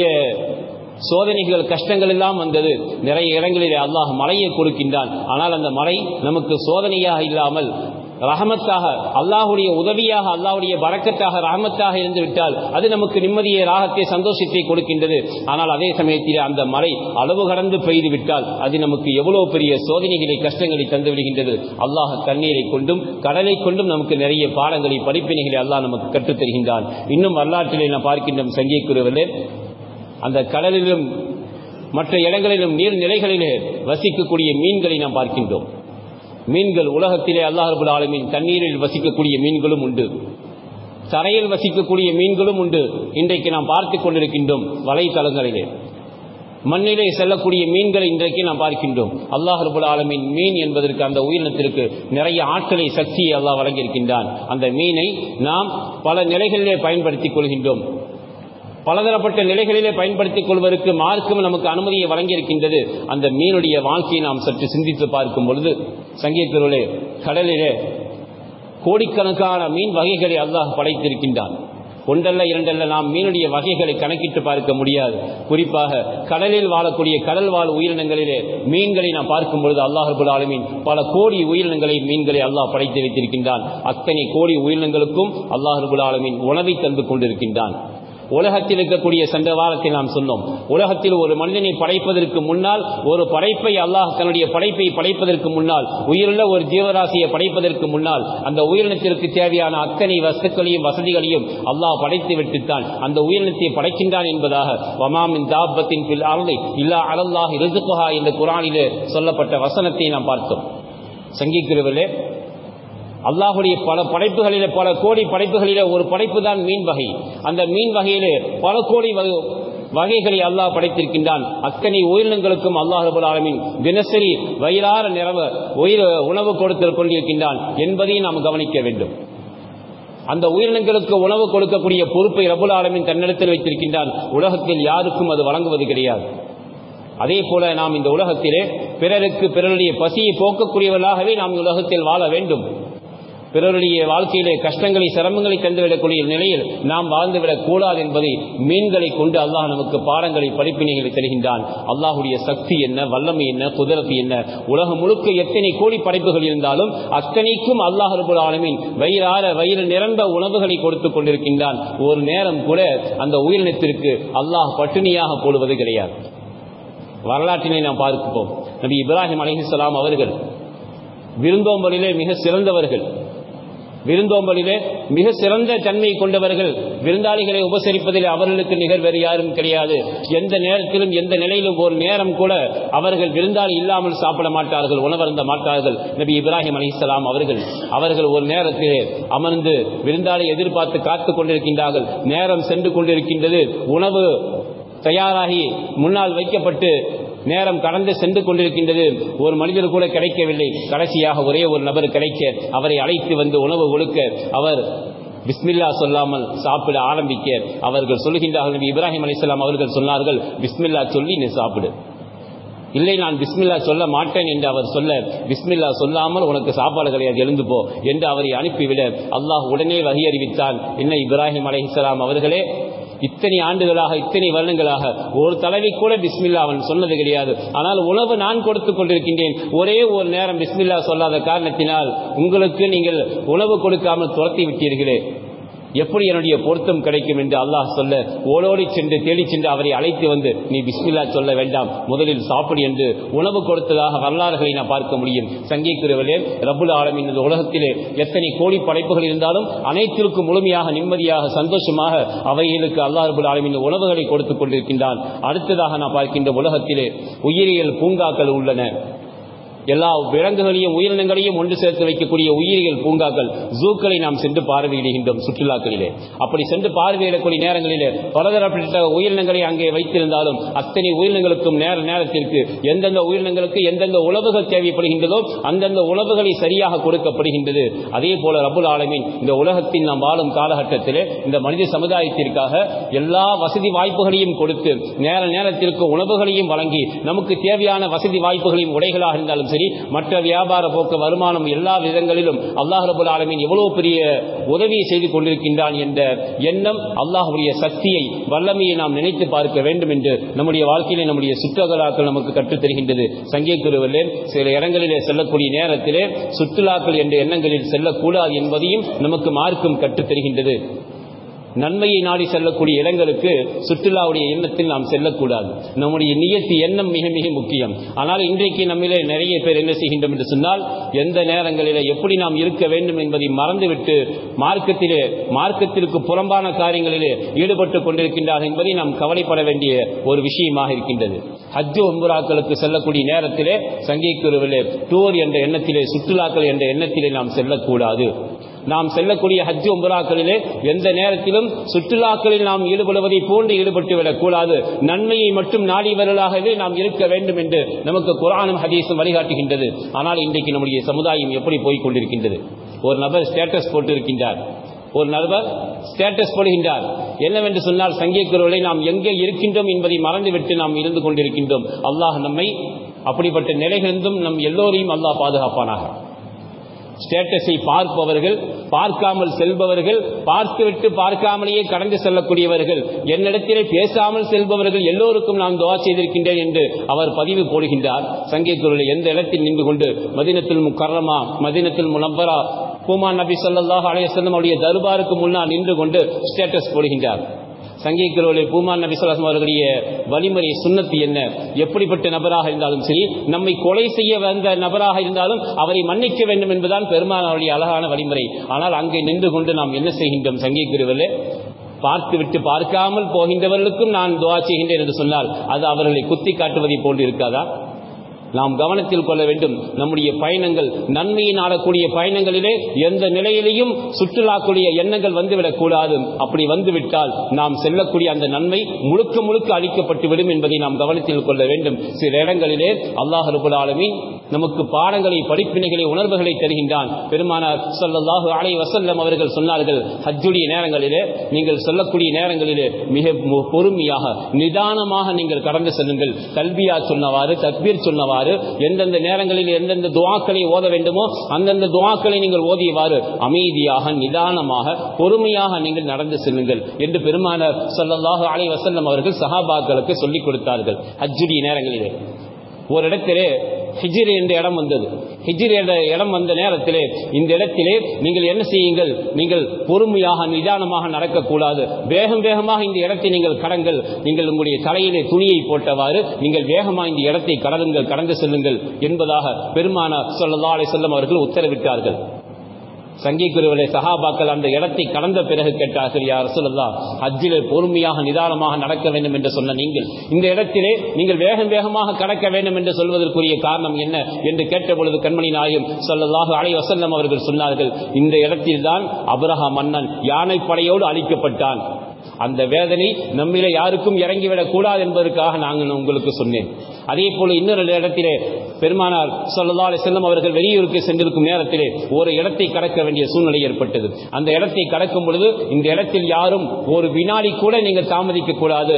சோதனைகள் கஷ்டங்கள் எல்லாம் வந்தது நிறைய இடங்களிலே அல்லாஹ் மழையை கொடுக்கின்றான் ஆனால் அந்த மழை நமக்கு சோதனையாக இல்லாமல் ரஹமத்தாக அல்லாஹுடைய உதவியாக அல்லாஹுடைய வரக்கத்தாக ரஹமத்தாக இருந்து விட்டால் அது நமக்கு நிம்மதியை ராகத்தை சந்தோஷத்தை கொடுக்கின்றது ஆனால் அதே சமயத்தில் அந்த மழை அளவு கடந்து பெய்து விட்டால் அது நமக்கு எவ்வளவு பெரிய சோதனைகளை கஷ்டங்களை தந்து விடுகின்றது அல்லாஹ் தண்ணீரை கொண்டும் கடலை கொண்டும் நமக்கு நிறைய பாடங்களை படிப்பினைகளை அல்லாஹ் நமக்கு கற்றுத் தருகின்றான் இன்னும் வரலாற்றிலே நாம் பார்க்கின்றோம் சஞ்சை குருவிலே அந்த கடலிலும் மற்ற இடங்களிலும் நீர்நிலைகளிலே வசிக்கக்கூடிய மீன்களை நாம் பார்க்கின்றோம் மீன்கள் உலகத்திலே அல்லாஹ் ரபுல் ஆலமீன் தண்ணீரில் வசிக்கக்கூடிய மீன்களும் உண்டு தரையில் வசிக்கக்கூடிய மீன்களும் உண்டு இன்றைக்கு நாம் பார்த்துக் கொண்டிருக்கின்றோம் வலைத்தளங்களிலே மண்ணிலே செல்லக்கூடிய மீன்களை இன்றைக்கு நாம் பார்க்கின்றோம் அல்லாஹ் ரபுல் ஆலமின் மீன் என்பதற்கு அந்த உயிரினத்திற்கு நிறைய ஆற்றலை சக்தியை அல்லாஹ் வழங்கியிருக்கின்றான் அந்த மீனை நாம் பல நிலைகளிலே பயன்படுத்திக் கொள்கின்றோம் பலதரப்பட்ட நிலைகளிலே பயன்படுத்திக் கொள்வதற்கு மார்க்கம் நமக்கு அனுமதியை வழங்கியிருக்கின்றது அந்த மீனுடைய வாழ்க்கையை நாம் சற்று சிந்தித்து பார்க்கும் பொழுது சங்கீதத்திலே கடலிலே கோடிக்கணக்கான மீன் வகைகளை அல்லாஹ் படைத்திருக்கின்றான் ஒன்றல்ல இரண்டல்ல நாம் மீனுடைய வகைகளை கணக்கிட்டு பார்க்க முடியாது குறிப்பாக கடலில் வாழக்கூடிய கடல் வாழ் உயிரினங்களிலே மீன்களை நாம் பார்க்கும் பொழுது அல்லாஹ் ஆலமீன் பல கோடி உயிரினங்களை மீன்களை அல்லாஹ் படைத்து வைத்திருக்கின்றான் அத்தனை கோடி உயிரினங்களுக்கும் அல்லாஹ் ஆலமீன் உணவை தந்து கொண்டிருக்கின்றான் உலகத்தில் இருக்கக்கூடிய சென்ற வாரத்தில் நாம் சொன்னோம் உலகத்தில் ஒரு மனிதனை படைப்பதற்கு முன்னால் ஒரு படைப்பை அல்லாஹ் தன்னுடைய படைப்பை படைப்பதற்கு முன்னால் உயிருள்ள ஒரு ஜீவராசியை படைப்பதற்கு முன்னால் அந்த உயிரினத்திற்கு தேவையான அத்தனை வஸ்துக்களையும் வசதிகளையும் அல்லாஹ் படைத்து விட்டுத்தான் அந்த உயிரினத்தை படைக்கின்றான் என்பதாக வமாமின் தாபத்தின் பில் அருளை இல்லா அலல்லாஹ் ரிசுகுஹா என்ற குரானிலே சொல்லப்பட்ட வசனத்தை நாம் பார்த்தோம் சங்கிக்கிறவர்களே அல்லாஹுடைய பல படைப்புகளிலே பல கோடி படைப்புகளிலே ஒரு படைப்பு தான் மீன் வகை அந்த மீன் வகையிலே பல கோடி வகைகளை அல்லாஹ் படைத்திருக்கின்றான் அத்தனை உயிரினங்களுக்கும் அல்லாஹ் ரபுல் ஆலமின் தினசரி வயிறார நிறவ உயிர் உணவு கொடுத்து கொண்டிருக்கின்றான் என்பதையும் நாம் கவனிக்க வேண்டும் அந்த உயிரினங்களுக்கு உணவு கொடுக்கக்கூடிய பொறுப்பை ரபுல் ஆலமின் தன்னிடத்தில் வைத்திருக்கின்றான் உலகத்தில் யாருக்கும் அது வழங்குவது கிடையாது அதே போல நாம் இந்த உலகத்திலே பிறருக்கு பிறருடைய பசியை போக்கக்கூடியவர்களாகவே நாம் உலகத்தில் வாழ வேண்டும் பிறருடைய வாழ்க்கையிலே கஷ்டங்களை சிரமங்களை தந்துவிடக்கூடிய நிலையில் நாம் வாழ்ந்துவிடக் கூடாது என்பதை மீன்களை கொண்டு அல்லாஹ் நமக்கு பாடங்களை படிப்பினைகளை தருகின்றான் அல்லாஹுடைய சக்தி என்ன வல்லமை என்ன குதிரத்து என்ன உலகம் முழுக்க எத்தனை கோடி படைப்புகள் இருந்தாலும் அத்தனைக்கும் அல்லாஹ் ரபுல் ஆலமீன் வயிறார வயிறு நிரம்ப உணவுகளை கொடுத்துக் கொண்டிருக்கின்றான் ஒரு நேரம் கூட அந்த உயிரினத்திற்கு அல்லாஹ் பட்டினியாக போடுவது கிடையாது வரலாற்றினை நாம் பார்ப்போம் நபி இப்ராஹிம் அலிஹிஸ்லாம் அவர்கள் விருந்தோம்பலிலே மிக சிறந்தவர்கள் விருந்தோம்பலிலே மிக சிறந்த தன்மை கொண்டவர்கள் விருந்தாளிகளை உபசரிப்பதில் அவர்களுக்கு நிகர் வேறு யாரும் கிடையாது எந்த நேரத்திலும் எந்த நிலையிலும் ஒரு நேரம் கூட அவர்கள் விருந்தாளி இல்லாமல் சாப்பிட மாட்டார்கள் உணவருந்த மாட்டார்கள் நபி இப்ராஹிம் அலிசலாம் அவர்கள் அவர்கள் ஒரு நேரத்திலே அமர்ந்து விருந்தாளி எதிர்பார்த்து காத்துக் கொண்டிருக்கின்றார்கள் நேரம் சென்று கொண்டிருக்கின்றது உணவு தயாராகி முன்னால் வைக்கப்பட்டு நேரம் கடந்து சென்று கொண்டிருக்கின்றது ஒரு மனிதர் கூட கிடைக்கவில்லை கடைசியாக ஒரே ஒரு நபர் கிடைக்க அவரை அழைத்து வந்து உணவு கொடுக்க அவர் பிஸ்மில்லா சொல்லாமல் சாப்பிட ஆரம்பிக்க அவர்கள் சொல்லுகின்றார்கள் நபி இப்ராஹிம் அலிஸ்லாம் அவர்கள் சொன்னார்கள் பிஸ்மில்லா சொல்லி நீ சாப்பிடு இல்லை நான் பிஸ்மில்லா சொல்ல மாட்டேன் என்று அவர் சொல்ல பிஸ்மில்லா சொல்லாமல் உனக்கு சாப்பாடு கிடையாது எழுந்து போ என்று அவரை அனுப்பிவிட அல்லாஹ் உடனே வகை அறிவித்தான் என்ன இப்ராஹிம் அலைஹிஸ்லாம் அவர்களே இத்தனை ஆண்டுகளாக இத்தனை வருடங்களாக ஒரு தலைவி கூட பிஸ்மில்லா அவன் சொன்னது கிடையாது ஆனால் உணவு நான் கொடுத்துக் கொண்டிருக்கின்றேன் ஒரே ஒரு நேரம் பிஸ்மில்லா சொல்லாத காரணத்தினால் உங்களுக்கு நீங்கள் உணவு கொடுக்காமல் துரத்தி விட்டீர்களே எப்படி என்னுடைய பொருத்தம் கிடைக்கும் என்று அல்லாஹ் சொல்ல ஓடோடி சென்று தேடி சென்று அவரை அழைத்து வந்து நீ பிஸ்மில்லா சொல்ல வேண்டாம் முதலில் சாப்பிடு என்று உணவு கொடுத்ததாக வரலாறுகளை நான் பார்க்க முடியும் சங்கீக்குரியவர்களே ரபுல் ஆலமின் இந்த உலகத்திலே எத்தனை கோடி படைப்புகள் இருந்தாலும் அனைத்திற்கும் முழுமையாக நிம்மதியாக சந்தோஷமாக அவைகளுக்கு அல்லாஹ் ரபுல் ஆலமின் உணவுகளை கொடுத்துக் கொண்டிருக்கின்றான் அடுத்ததாக நான் பார்க்கின்ற உலகத்திலே உயிரியல் பூங்காக்கள் உள்ளன எல்லா விலங்குகளையும் உயிரினங்களையும் ஒன்று சேர்த்து வைக்கக்கூடிய உயிரியல் பூங்காக்கள் ஜூக்களை நாம் சென்று பார்வையிடுகின்றோம் சுற்றுலாக்களிலே அப்படி சென்று பார்வையிடக்கூடிய நேரங்களிலே பலதரப்பட்ட உயிரினங்களை அங்கே வைத்திருந்தாலும் அத்தனை உயிரினங்களுக்கும் நேர நேரத்திற்கு எந்தெந்த உயிரினங்களுக்கு எந்தெந்த உணவுகள் தேவைப்படுகின்றதோ அந்தந்த உணவுகளை சரியாக கொடுக்கப்படுகின்றது அதே போல ரபுல் ஆலமின் இந்த உலகத்தில் நாம் வாழும் காலகட்டத்திலே இந்த மனித சமுதாயத்திற்காக எல்லா வசதி வாய்ப்புகளையும் கொடுத்து நேர நேரத்திற்கு உணவுகளையும் வழங்கி நமக்கு தேவையான வசதி வாய்ப்புகளையும் உடைகளாக இருந்தாலும் சரி மற்ற வியாபார போக்கு வருமானம் எல்லா விதங்களிலும் அல்லாஹ் ரபுல் ஆலமின் எவ்வளவு பெரிய உதவியை செய்து கொண்டிருக்கின்றான் என்ற எண்ணம் அல்லாஹுடைய சக்தியை வல்லமையை நாம் நினைத்து பார்க்க வேண்டும் என்று நம்முடைய வாழ்க்கையிலே நம்முடைய சுற்றுலாக்கள் நமக்கு கற்றுத் தருகின்றது சங்கீக்குருவிலே சில இடங்களிலே செல்லக்கூடிய நேரத்திலே சுற்றுலாக்கள் என்ற எண்ணங்களில் செல்லக்கூடாது என்பதையும் நமக்கு மார்க்கம் கற்றுத் தருகின்றது நன்மையை நாடி செல்லக்கூடிய இடங்களுக்கு சுற்றுலாவுடைய எண்ணத்தில் நாம் செல்லக்கூடாது நம்முடைய நியத்தி எண்ணம் மிக மிக முக்கியம் ஆனால் இன்றைக்கு நம்மிலே நிறைய பேர் என்ன செய்கின்றோம் என்று சொன்னால் எந்த நேரங்களிலே எப்படி நாம் இருக்க வேண்டும் என்பதை மறந்துவிட்டு மார்க்கத்திலே மார்க்கத்திற்கு புறம்பான காரியங்களிலே ஈடுபட்டுக் கொண்டிருக்கின்றார்கள் என்பதை நாம் கவலைப்பட வேண்டிய ஒரு விஷயமாக இருக்கின்றது ஹஜ்ஜு ஒன்புராக்களுக்கு செல்லக்கூடிய நேரத்திலே சங்கீக்குருவிலே டூர் என்ற எண்ணத்திலே சுற்றுலாக்கள் என்ற எண்ணத்திலே நாம் செல்லக்கூடாது நாம் செல்லக்கூடிய ஹஜ் உம்பராக்களிலே எந்த நேரத்திலும் சுற்றுலாக்களில் நாம் ஈடுபடுவதை போன்று ஈடுபட்டு விடக்கூடாது நன்மையை மட்டும் நாடியவர்களாகவே நாம் இருக்க வேண்டும் என்று நமக்கு குரானும் ஹதீஸும் வழிகாட்டுகின்றது ஆனால் இன்றைக்கு நம்முடைய சமுதாயம் எப்படி போய்க் கொண்டிருக்கின்றது ஒரு நபர் ஸ்டேட்டஸ் போட்டிருக்கின்றார் ஒரு நபர் ஸ்டேட்டஸ் போடுகின்றார் என்னவென்று சொன்னால் சங்கீக்குறவர்களை நாம் எங்கே இருக்கின்றோம் என்பதை மறந்துவிட்டு நாம் இருந்து கொண்டிருக்கின்றோம் அல்லாஹ் நம்மை அப்படிப்பட்ட நிலைகளிருந்தும் நம் எல்லோரையும் அல்லாஹ் பாதுகாப்பானாக ஸ்டேட்டஸை பார்ப்பவர்கள் பார்க்காமல் செல்பவர்கள் பார்த்துவிட்டு பார்க்காமலேயே கடந்து செல்லக்கூடியவர்கள் என்னிடத்திலே பேசாமல் செல்பவர்கள் எல்லோருக்கும் நான் துவா செய்திருக்கின்றேன் என்று அவர் பதிவு போடுகின்றார் சங்கீக்குரல் எந்த இடத்தில் நின்று கொண்டு மதினத்தில் முக்கரமா மதினத்தில் முனப்பரா பூமான் நபி சொல்லாஹ் அலையம் அவருடைய தர்பாருக்கு முன்னால் நின்று கொண்டு ஸ்டேட்டஸ் போடுகின்றார் சங்கீக்கிறவர்களே பூமான் நபி சொல்லாசம் அவர்களுடைய வழிமுறை சுண்ணத்து என்ன எப்படிப்பட்ட நபராக இருந்தாலும் சரி நம்மை கொலை செய்ய வந்த நபராக இருந்தாலும் அவரை மன்னிக்க வேண்டும் என்பதுதான் பெருமானாருடைய அழகான வழிமுறை ஆனால் அங்கே நின்று கொண்டு நாம் என்ன செய்கின்றோம் சங்கீக்கிறவர்களே பார்த்துவிட்டு பார்க்காமல் போகின்றவர்களுக்கும் நான் துவா செய்கின்றேன் என்று சொன்னால் அது அவர்களை குத்தி காட்டுவதை போன்று இருக்காதா நாம் கவனத்தில் கொள்ள வேண்டும் நம்முடைய பயணங்கள் நன்மையை நாடக்கூடிய பயணங்களிலே எந்த நிலையிலையும் சுற்றுலாக்குடைய எண்ணங்கள் வந்துவிடக் கூடாது அப்படி வந்துவிட்டால் நாம் செல்லக்கூடிய அந்த நன்மை முழுக்க முழுக்க அளிக்கப்பட்டு விடும் என்பதை நாம் கவனத்தில் கொள்ள வேண்டும் சில இடங்களிலே அல்லாஹ் ரபுல் ஆலமீன் நமக்கு பாடங்களை படிப்பினைகளை உணர்வுகளை தருகின்றான் பெருமானார் ஸல்லல்லாஹு அலைஹி வஸல்லம் அவர்கள் சொன்னார்கள் ஹஜ்ஜுடைய நேரங்களிலே நீங்கள் சொல்லக்கூடிய நேரங்களிலே மிக மு- பொறுமையாக நிதானமாக நீங்கள் கடந்து செல்லுங்கள் கல்வியா சொன்னவாறு தக்பீர் சொன்னவாறு எந்தெந்த நேரங்களில் எந்தெந்த துஆக்களை ஓத வேண்டுமோ அந்தந்த துஆக்களை நீங்கள் ஓதியவாறு அமைதியாக நிதானமாக பொறுமையாக நீங்கள் நடந்து செல்லுங்கள் என்று பெருமானார் ஸல்லல்லாஹு அலைஹி வஸல்லம் அவர்கள் சஹாபாக்களுக்கு சொல்லிக் கொடுத்தார்கள் ஹஜ்ஜுடைய நேரங்களிலே ஒரு இடத்திலே ஹிஜ்ர் என்ற இடம் வந்தது ஹிஜ்ர் என்ற இடம் வந்த நேரத்திலே இந்த இடத்திலே நீங்கள் என்ன செய்யுங்கள் நீங்கள் பொறுமையாக நிதானமாக நடக்கக்கூடாது வேகம் வேகமாக இந்த இடத்தை நீங்கள் கடங்கள் நீங்கள் உங்களுடைய தலையிலே துணியை போட்டவாறு நீங்கள் வேகமாக இந்த இடத்தை கடந்துங்கள் கடந்து செல்லுங்கள் என்பதாக பெருமானார் ஸல்லல்லாஹு அலைஹி வஸல்லம் அவர்கள் உத்தரவிட்டார்கள் சங்கிக்குருவிலே சஹாபாக்கள் அந்த இடத்தை கடந்த பிறகு கேட்டார்கள் யார் சொல்லலாம் ஹஜ்ஜிலே பொறுமையாக நிதானமாக நடக்க வேண்டும் என்று சொன்ன நீங்கள் இந்த இடத்திலே நீங்கள் வேகம் வேகமாக கடக்க வேண்டும் என்று சொல்வதற்குரிய காரணம் என்ன என்று கேட்ட பொழுது கண்மணி நாயும் சொல்லலாக அலை வசல்லம் அவர்கள் சொன்னார்கள் இந்த இடத்தில்தான் அபிரஹா மன்னன் யானைப்படையோடு அழிக்கப்பட்டான் அந்த வேதனை நம்மிலே யாருக்கும் இறங்கிவிடக் கூடாது என்பதற்காக நாங்கள் உங்களுக்கு சொன்னேன் அதே போல இன்னொரு இடத்திலே பெருமானார் சொல்லலா செல்லம் அவர்கள் வெளியூருக்கு சென்றிருக்கும் நேரத்திலே ஒரு இடத்தை கடக்க வேண்டிய சூழ்நிலை ஏற்பட்டது அந்த இடத்தை கடக்கும் பொழுது இந்த இடத்தில் யாரும் ஒரு வினாடி கூட நீங்கள் தாமதிக்க கூடாது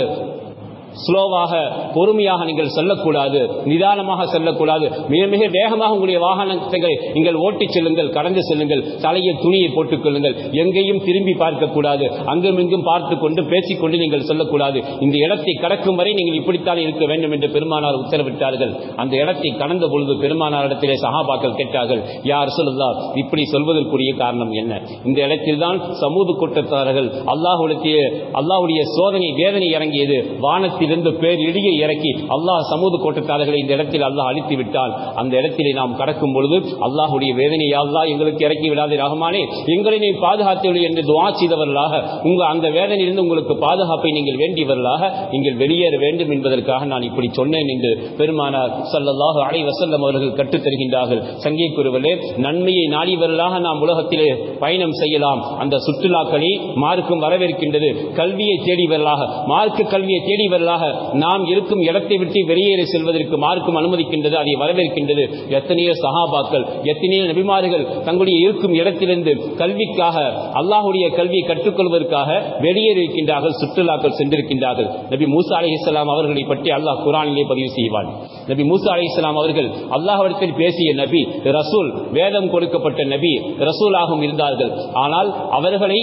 ஸ்லோவாக பொறுமையாக நீங்கள் செல்லக்கூடாது நிதானமாக செல்லக்கூடாது மிக மிக வேகமாக உங்களுடைய வாகனத்தை நீங்கள் ஓட்டிச் செல்லுங்கள் கடந்து செல்லுங்கள் தலையில் துணியை போட்டுக் கொள்ளுங்கள் எங்கேயும் திரும்பி பார்க்கக்கூடாது அங்கும் இங்கும் பார்த்துக் கொண்டு பேசிக்கொண்டு நீங்கள் செல்லக்கூடாது இந்த இடத்தை கடக்கும் வரை நீங்கள் இப்படித்தான் இருக்க வேண்டும் என்று பெருமானார் உத்தரவிட்டார்கள் அந்த இடத்தை கடந்த பொழுது பெருமானாரிடத்திலே சகாபாக்கள் கேட்டார்கள் யார் சொல்லுதா இப்படி சொல்வதற்குரிய காரணம் என்ன இந்த இடத்தில்தான் சமூக கூட்டத்தார்கள் அல்லாஹுடைய அல்லாஹுடைய சோதனை வேதனை இறங்கியது வானத்திலிருந்து பேர் இடியை இறக்கி அல்லாஹ் சமூக கூட்டத்தார்களை இந்த இடத்தில் அல்லாஹ் அழித்து விட்டால் அந்த இடத்திலே நாம் கடக்கும் பொழுது அல்லாஹுடைய வேதனை அல்லாஹ் எங்களுக்கு இறக்கி விடாதே ரஹமானே எங்களை நீ பாதுகாத்து என்று துவா செய்தவர்களாக உங்க அந்த வேதனையிலிருந்து உங்களுக்கு பாதுகாப்பை நீங்கள் வேண்டியவர்களாக நீங்கள் வெளியேற வேண்டும் என்பதற்காக நான் இப்படி சொன்னேன் என்று பெருமானார் ஸல்லல்லாஹு அலைஹி வஸல்லம் அவர்கள் கற்றுத் தருகின்றார்கள் சங்கே குருவலே நன்மையை நாடியவர்களாக நாம் உலகத்திலே பயணம் செய்யலாம் அந்த சுற்றுலாக்களை மார்க்கும் வரவேற்கின்றது கல்வியை தேடியவர்களாக மார்க்க கல்வியை தேடியவர்களாக நாம் இருக்கும் இடத்தை விட்டு வெளியேறி செல்வதற்கு மார்க்கும் அனுமதிக்கின்றது அதை வரவேற்கின்றது எத்தனையோ சஹாபாக்கள் எத்தனையோ நபிமார்கள் தங்களுடைய இருக்கும் இடத்திலிருந்து கல்விக்காக அல்லாஹுடைய கல்வியை கற்றுக்கொள்வதற்காக வெளியேறி இருக்கின்றார்கள் சுற்றுலாக்கள் சென்றிருக்கின்றார்கள் நபி மூசா அலைஹிஸ்ஸலாம் அவர்களை பற்றி அல்லாஹ் குரானிலே பதிவு செய்வான் நபி மூசா அலைஹிஸ்ஸலாம் அவர்கள் அல்லாஹ்விடத்தில் பேசிய நபி ரசூல் வேதம் கொடுக்கப்பட்ட நபி ரசூலாகவும் இருந்தார்கள் ஆனால் அவர்களை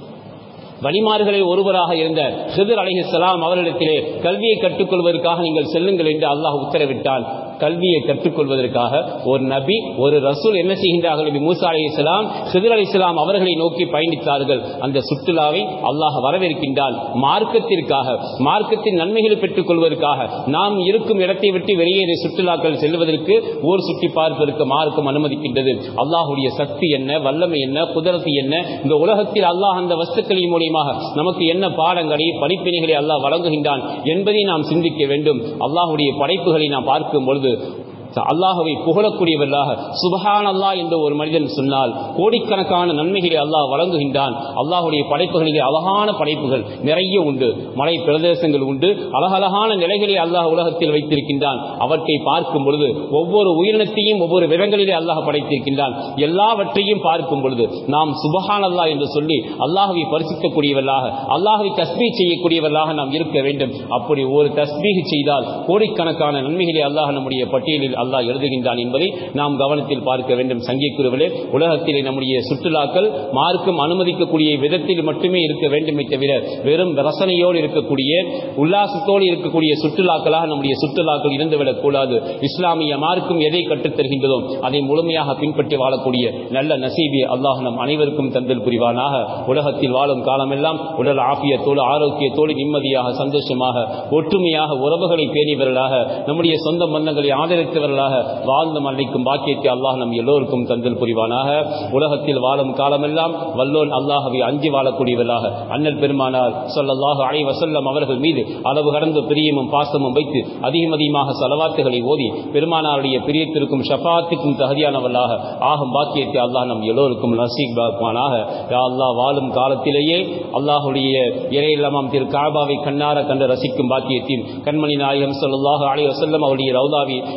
வழிமார்களில் ஒருவராக இருந்த ஹிதர் அலிஹிஸ்லாம் அவர்களிடத்திலே கல்வியை கற்றுக்கொள்வதற்காக நீங்கள் செல்லுங்கள் என்று அல்லாஹ் உத்தரவிட்டான் கல்வியை கற்றுக்கொள்வதற்காக ஒரு நபி ஒரு ரசூல் என்ன செய்கின்றார்கள் நபி மூசா அலி இஸ்லாம் ஹிதர் அலி இஸ்லாம் அவர்களை நோக்கி பயணித்தார்கள் அந்த சுற்றுலாவை அல்லாஹ் வரவேற்கின்றான் மார்க்கத்திற்காக மார்க்கத்தின் நன்மைகளை பெற்றுக் கொள்வதற்காக நாம் இருக்கும் இடத்தை விட்டு வெளியேறி சுற்றுலாக்கள் செல்வதற்கு ஊர் சுற்றி பார்ப்பதற்கு மார்க்கம் அனுமதிக்கின்றது அல்லாஹுடைய சக்தி என்ன வல்லமை என்ன குதிரத்து என்ன இந்த உலகத்தில் அல்லாஹ் அந்த வஸ்துக்களின் மூலியமாக நமக்கு என்ன பாடங்களை படிப்பினைகளை அல்லாஹ் வழங்குகின்றான் என்பதை நாம் சிந்திக்க வேண்டும் அல்லாஹுடைய படைப்புகளை நாம் பார்க்கும் பொழுது அல்லாஹவை புகழக்கூடியவர்களாக சுபஹான் அல்லாஹ் என்று ஒரு மனிதன் சொன்னால் கோடிக்கணக்கான நன்மைகளை அல்லாஹ் வழங்குகின்றான் அல்லாஹுடைய படைப்புகளிலே அழகான படைப்புகள் நிறைய உண்டு மலை பிரதேசங்கள் உண்டு அழகழகான நிலைகளை அல்லாஹ் உலகத்தில் வைத்திருக்கின்றான் அவற்றை பார்க்கும் பொழுது ஒவ்வொரு உயிரினத்தையும் ஒவ்வொரு விதங்களிலே அல்லாஹ் படைத்திருக்கின்றான் எல்லாவற்றையும் பார்க்கும் பொழுது நாம் சுபஹான் அல்லாஹ் என்று சொல்லி அல்லாஹவை பரிசுத்தக்கூடியவர்களாக அல்லாஹவை தஸ்பீ செய்யக்கூடியவர்களாக நாம் இருக்க வேண்டும் அப்படி ஒரு தஸ்பீக் செய்தால் கோடிக்கணக்கான நன்மைகளை அல்லாஹ் நம்முடைய பட்டியலில் அல்லாஹ் எழுதுகின்றான் என்பதை நாம் கவனத்தில் பார்க்க வேண்டும் சங்கிக்குருவிலே உலகத்திலே நம்முடைய சுற்றுலாக்கள் மார்க்கம் அனுமதிக்கக்கூடிய விதத்தில் மட்டுமே இருக்க வேண்டுமே தவிர வெறும் ரசனையோடு இருக்கக்கூடிய உல்லாசத்தோடு இருக்கக்கூடிய சுற்றுலாக்களாக நம்முடைய சுற்றுலாக்கள் இருந்துவிடக் கூடாது இஸ்லாமிய மார்க்கம் எதை கற்றுத் தருகின்றதோ அதை முழுமையாக பின்பற்றி வாழக்கூடிய நல்ல நசீபி அல்லாஹ் நம் அனைவருக்கும் தந்தல் புரிவானாக உலகத்தில் வாழும் காலமெல்லாம் உடல் ஆபியத்தோடு ஆரோக்கியத்தோடு நிம்மதியாக சந்தோஷமாக ஒற்றுமையாக உறவுகளை பேணியவர்களாக நம்முடைய சொந்த பந்தங்களை ஆதரித்தவர்களாக வாழ்ந்து மரணிக்கும் பாக்கியத்தை அல்லாஹ் நம் எல்லோருக்கும் தந்தல் புரிவானாக உலகத்தில் வாழும் காலமெல்லாம் வல்லோன் அல்லாஹவை அஞ்சி வாழக்கூடியவர்களாக அண்ணல் பெருமானார் சொல்லல்லாஹு அலை வசல்லம் அவர்கள் மீது அளவு கடந்த பிரியமும் பாசமும் வைத்து அதிகம் அதிகமாக செலவாத்துகளை ஓதி பெருமானாருடைய பிரியத்திற்கும் ஷஃபாத்துக்கும் தகுதியானவர்களாக ஆகும் பாக்கியத்தை அல்லாஹ் நம் எல்லோருக்கும் நசீக் பாக்குவானாக யா அல்லாஹ் வாழும் காலத்திலேயே அல்லாஹுடைய இறையில்லமாம் திரு காபாவை கண்ணார கண்டு ரசிக்கும் பாக்கியத்தையும் கண்மணி நாயகம் ஸல்லல்லாஹு அலைஹி வஸல்லம் அவருடைய ரவுதாவை ஜியாரத்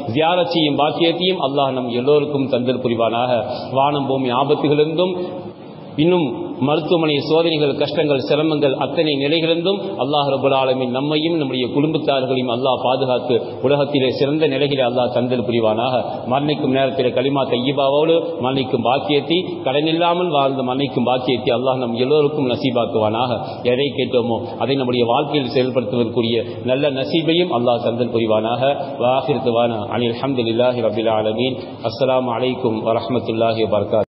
வளர்ச்சியும் பாக்கியத்தையும் அல்லாஹ் நம் எல்லோருக்கும் தந்தல் புரிவானாக வானம் பூமி ஆபத்துகளிருந்தும் இன்னும் மருத்துவமனை சோதனைகள் கஷ்டங்கள் சிரமங்கள் அத்தனை நிலைகளிருந்தும் அல்லாஹ் ரபுல் ஆலமின் நம்மையும் நம்முடைய குடும்பத்தார்களையும் அல்லாஹ் பாதுகாத்து உலகத்திலே சிறந்த நிலைகளை அல்லாஹ் தந்தல் புரிவானாக மரணிக்கும் நேரத்தில் களிமா தையீபாவோடு மரணிக்கும் பாக்கியத்தை கடனில்லாமல் வாழ்ந்த மரணிக்கும் பாக்கியத்தை அல்லாஹ் நம் எல்லோருக்கும் நசீபாக்குவானாக எதை கேட்டோமோ அதை நம்முடைய வாழ்க்கையில் செயல்படுத்துவதற்குரிய நல்ல நசீபையும் அல்லாஹ் தந்தல் புரிவானாக வாஹிர்த்துவான அனில் அஹமதுல்லாஹி ரபில் ஆலமீன் அஸ்ஸலாமு அலைக்கும் வரஹமத்துல்லாஹி வபரகாத்